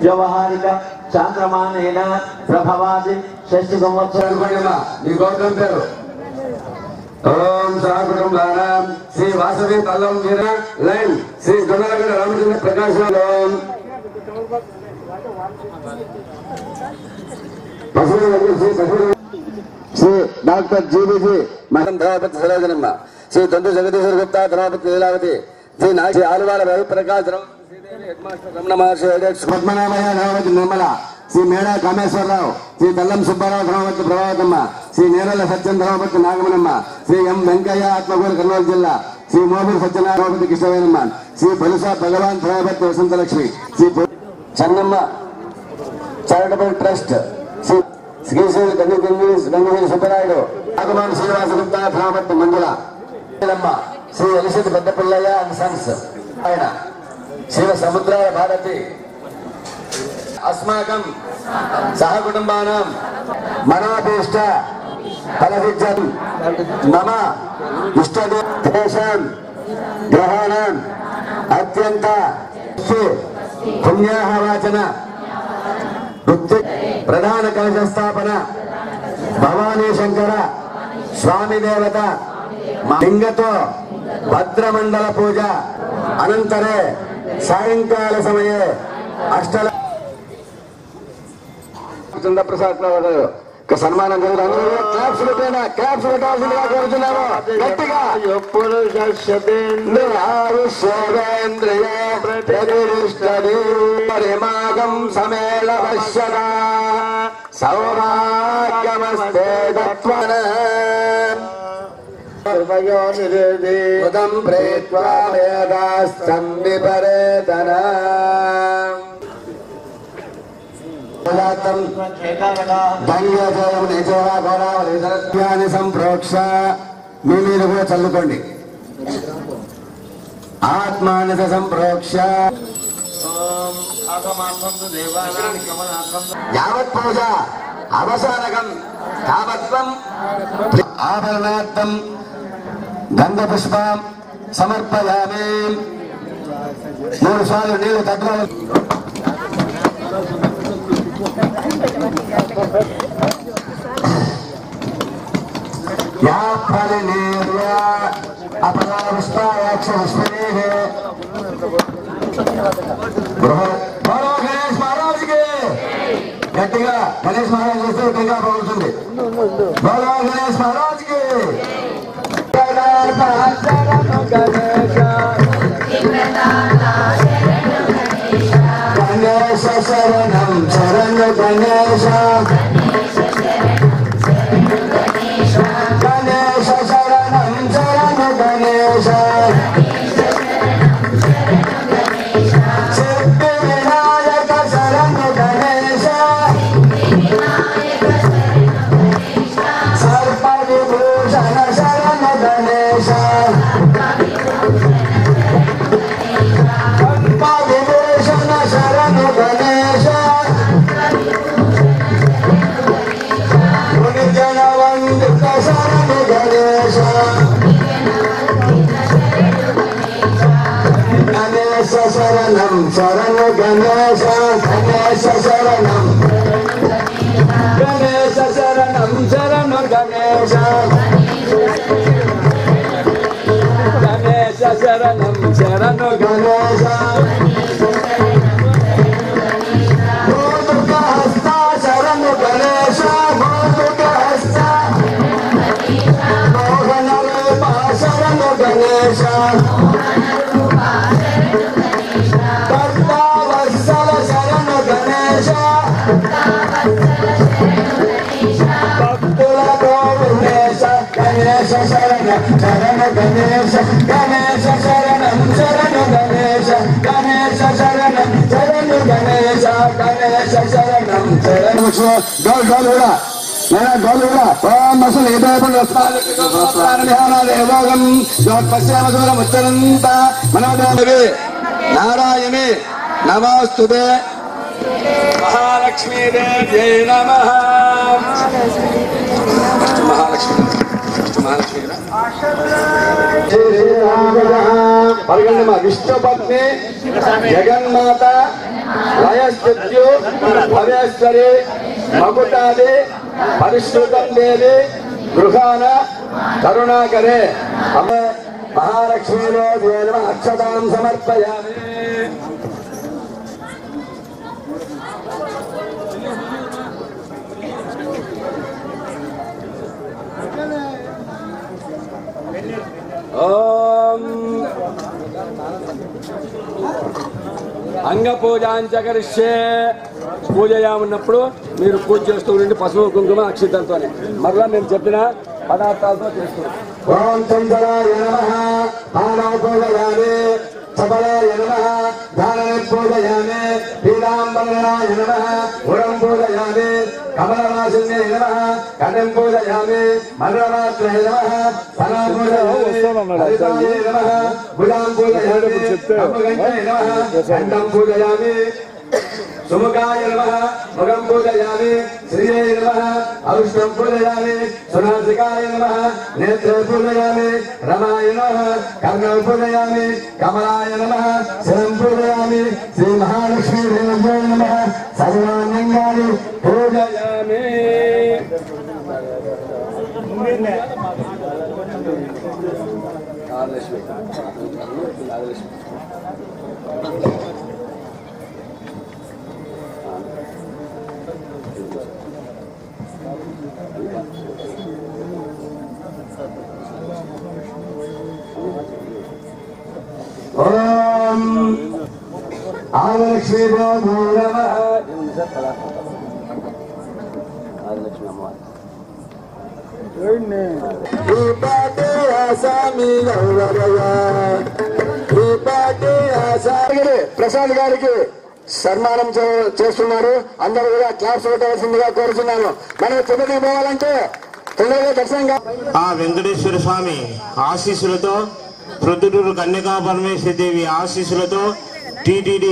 వ్యవహారిక చాంద్రమానేన ప్రభవాది షష్ఠి సంవత్సరం అనుకోండిమ్మా మీ గోత్రం పేరు ఓం సహకుటుంబానాం శ్రీ వాసవి పల్లం వీర లైన్ శ్రీ దొండలగడ రామచంద్ర ప్రకాశం ఓం పశువుల దగ్గర శ్రీ పశువుల శ్రీ డాక్టర్ జీబీజీ మహం ధరాపతి సరోజనమ్మ శ్రీ తొందు జగదీశ్వర గుప్తా ధరాపతి లీలావతి శ్రీ నా శ్రీ ఆలువాడ రవిప్రకాశ్ రావు శ్రీదేవి హెడ్ మాస్టర్ రమణ మహర్షి ఎడెక్స్ పద్మనాభయ్య ధరావతి నిర్మల శ్రీ మేడా కామేశ్వరరావు శ్రీ బెల్లం సుబ్బారావు ధరావతి ప్రభావతమ్మ శ్రీ నేరల సత్యం ధరావతి నాగమనమ్మ శ్రీ ఎం వెంకయ్య ఆత్మకూరు కర్నూలు జిల్లా శ్రీ మోబూరు సత్యనారాయణ కృష్ణవేనమ్మ శ్రీ బలుసా భగవాన్ ధరావతి వసంతలక్ష్మి శ్రీ పొ- చెన్నమ్మ చారిటబుల్ ట్రస్ట్ శ్రీ శ్రీశైల గంగగిరి గంగగిరి సుబ్బరాయుడు భగవాన్ శ్రీనివాస గుప్తా ధరావతి మంజుల అమ్మ శ్రీ ఎలిసిత్ పెద్దపిల్లయ్య అండ్ సన్స్ ఆయన శివ సముద్రాయ భారతి అస్మాకం సహ కుటుంబానాం మనాభీష్ట ఫలవిద్యం మమ ఇష్టదేశం గ్రహాణం అత్యంత పుణ్యాహవాచన వృత్తి ప్రధాన కలశ స్థాపన భవానీ శంకర స్వామి దేవత లింగతో భద్రమండల పూజ అనంతరే సాయంకాల సమయే అష్టల చంద్రప్రసాద్ రావు గారు ఒక సన్మానం జరుగుతుంది అందరూ క్లాప్స్ పెట్టిన క్లాప్స్ పెట్టాల్సిందిగా కోరుతున్నాము గట్టిగా పురుషేంద్రియ ప్రతిష్టది పరిమాగం సమేళ పశ్యత సౌభాగ్యమస్తే దత్వన ఉదం ప్రేత్వా వేదాస్తం విపరేతన పదార్థం ధన్యజయం నిజవా గౌరవాలు సరస్యాన్ని సంప్రోక్ష మీ మీద కూడా చల్లుకోండి ఆత్మానిత సంప్రోక్ష యావత్ పూజ అవసానకం తావత్వం ఆభరణార్థం గంధ పుష్పం సమర్పయామి మూడు సార్లు నీళ్లు తగ్గాలి या फलनेर्य अपराविष्टायाक्षविष्पनेः बोलो गणेश महाराज के గట్టిగా గణేష్ మహారాజ్ చేస్తే గంగా బాగుంటుంది బోలో గణేష్ మహారాజ్ కి గణేశ శరణం శరణ గణేశ గణేశ శరణం శరణ గణేశ సిద్ధి వినాయక శరణ గణేశ సర్ప విభూషణ శరణ గణేశ సర్ప విభూషణ శరణ గణేశ గుణజన వందిత శరణ గణేశ గణేశ శరణం శరణ గణేశ గణేశ శరణం గణేశ శరణం శరణ గణేశ గణేశ శరణం శరణ గణేశ మోదుక హస్త శరణ గణేశ మోదుక హస్త మోహన రూప శరణ గణేశ భక్తవత్సల శరణ గణేశ భక్తుల గోవిందేశ గణేశ శరణ శరణ గణేశ గణేశ శరణం శరణ గణేశ గణేశ శరణం శరణ గణేశ గణేశ శరణం శరణ డోల్ డోల్ కూడా నేను డోల్ కూడా ఓం అసలు ఏదోగం పశ్చిమ దూరం ఉత్తరంత మనోదేవి నారాయణి నమోస్తుతే మహాలక్ష్మీదేవ్యై నమ మహాలక్ష్మి మహాలక్ష్మి పరిగణమ విష్ణు పత్ని జగన్మాత లయస్థిత్యు భవేశ్వరి మకుటాది పరిశ్రుతం దేవి గృహాన కరుణాకరే అమ్మ మహాలక్ష్మీలో నమ అక్షతాం సమర్పయామి ఓం అంగ పూజాంచకరిష్యే పూజ ఉన్నప్పుడు మీరు పూజ చేస్తూ ఉండండి పసుపు కుంకుమ అక్షితంతోనే మరలా మేము చెప్పిన పదార్థాలతో చేస్తున్నాం ఓం చంద్రాయ నమ పానా పూజయామి సబలాయ నమ ధారణ పూజయామి పీతాంబరాయ నమ గురం పూజయామి కమలవాసిన్యే నమ కటం పూజయామి మధురమాత్రే నమ ఫలా పూజయామి హరితాయ నమ భుజాం పూజయామి కమ్మగంటే నమ ఖండం పూజయామి సుముఖాయ నమ ముఖం పూజయామి శ్రీయే నమ ఔష్ణం పూజయామి సునాసికాయ నమ నేత్రే పూజయామి రమాయ నమ కర్ణం పూజయామి కమలాయ నమ శిరం పూజయామి శ్రీ మహాలక్ష్మీ దేవ్యై నమ సర్వానంగాని పూజయామి నాగలక్ష్మి నాగలక్ష్మి ఓం ఆదిలక్ష్మీ నమో నమః ఆదిలక్ష్మి అమ్మవారు ఈ పాటే ఆసామి గౌరవయ్య. ఈ పాటే ఆసామి ప్రసాద్ గారికి సన్మానం చే- చేస్తున్నారు అందరూ కూడా క్లాప్స్ పెట్టవలసిందిగా కోరుతున్నాను మనం తిరుపతికి పోవాలంటే తొందరగా దర్శనం కా- ఆ వెంకటేశ్వర స్వామి ఆశీస్సులతో ప్రొద్దుటూరు కన్యకా పరమేశ్వరి దేవి ఆశీస్సులతో టిటిడి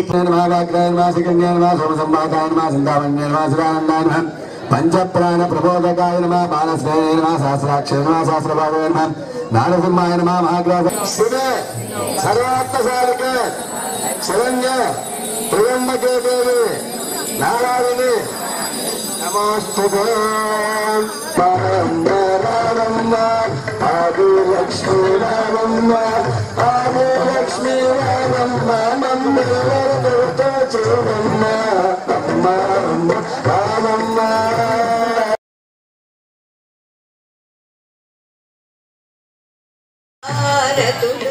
పంచప్రాణ ప్రబోధకాయ నమ బాలశ్రేయ నమ సహస్రాక్ష నమ సహస్రభావే నమ నారసింహాయ నమ మహాగ్రాస శివే సర్వాత్మసారిక శరణ్య త్రియంబకే దేవి నారాయణి నమోస్తుతే రామమ్మ ఆది లక్ష్మీ రామమ్మ ఆది లక్ష్మీ రామమ్మ మమ్మీ వరదతో చూడమ్మ అమ్మ అమ్మ రామమ్మ భారతులు